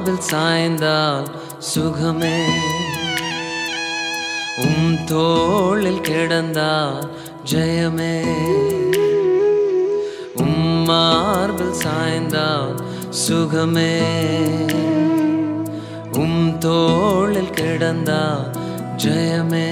மார்பில் சாய்ந்தால் சுகமே உம் தோளில் கிடந்தால் ஜெயமே உம் மார்பில் சாய்ந்தால் சுகமே உம் தோளில் கிடந்தால் ஜெயமே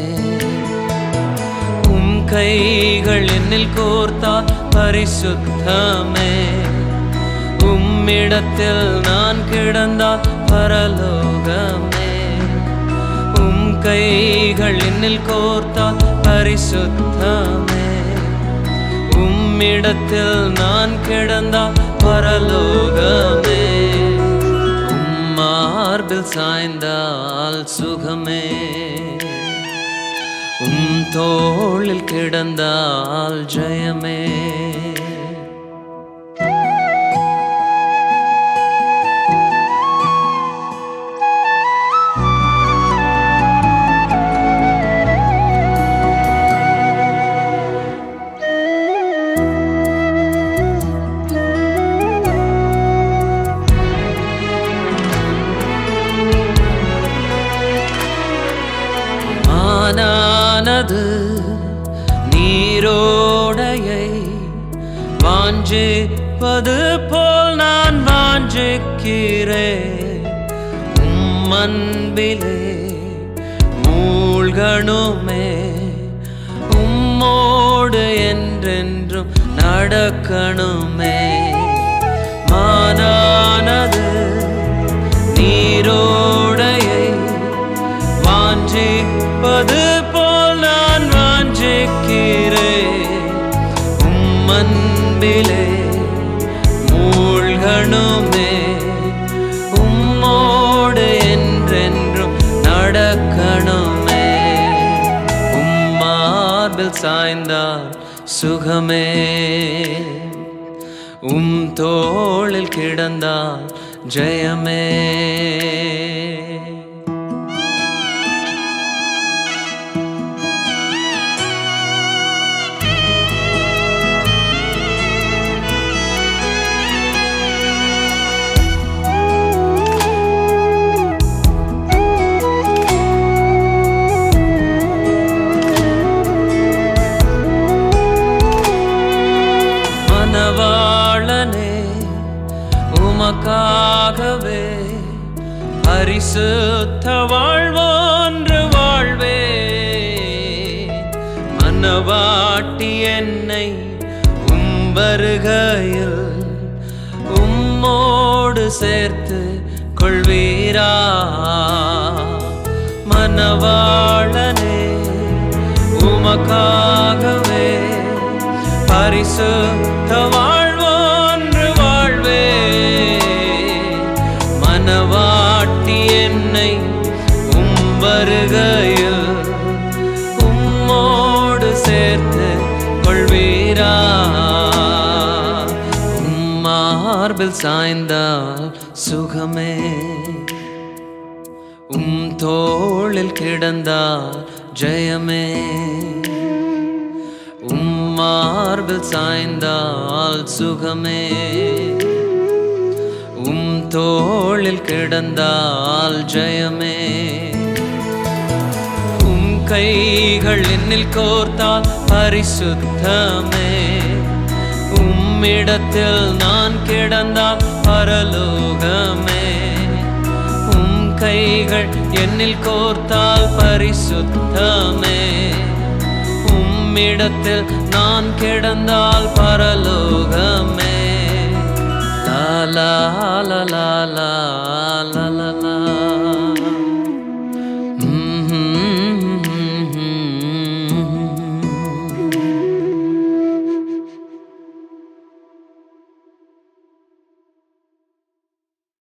உம் கைகள் என்னில் கோர்த்தால் பரிசுத்தமே உம்மிடத்தில் நான் கிடந்தால் பரலோகமே உம் கைகள் என்னில் கோர்த்தால் பரிசுத்தமே உம்மிடத்தில் நான் கிடந்தால் பரலோகமே உம் மார்பில் சாய்ந்தால் சுகமே உம் தோளில் கிடந்தால் ஜெயமே ஆனானது நீரோடையை வாஞ்சிப்பது போல் நான் வாஞ்சிக்கிறேன் உம் அன்பிலே மூழ்கணுமே உம்மோடு என்றென்றும் நடக்கணுமே மானானது நீரோடையை வாஞ்சிப்பது போல் நான் வாஞ்சிக்கிறேன் உம் அன்பிலே மூழ்கணுமே உம்மோடு என்றென்றும் நடக்கணுமே உம் மார்பில் சாய்ந்தால் சுகமே உம் தோளில் கிடந்தால் ஜெயமே மனவாளனே உமக்காகவே பரிசுத்த வாழ்வோன்று வாழ்வே மனவாட்டி என்னை உம்பருகையில் உம்மோடு சேர்த்து கொள்வீரா மனவாளனே உமக்காகவே பரிசுத்த வாழ்வோன்று வாழ்வே மனவாட்டி என்னை உம் வருகையில் உம்மோடு சேர்த்து கொள்வீரா உம் மார்பில் சாய்ந்தால் சுகமே உம் தோளில் கிடந்தால் ஜெயமே உம் மார்பில் சாய்ந்தால் சுகமே உம் தோளில் கிடந்தால் ஜெயமே உம் கைகள் என்னில் கோர்த்தால் பரிசுத்தமே உம்மிடத்தில் நான் கிடந்தால் பரலோகமே உம் கைகள் என்னில் கோர்த்தால் பரிசுத்தமே உம்மிடத்தில் நான் கிடந்தால் பரலோகமே லா லா லா லா லா லா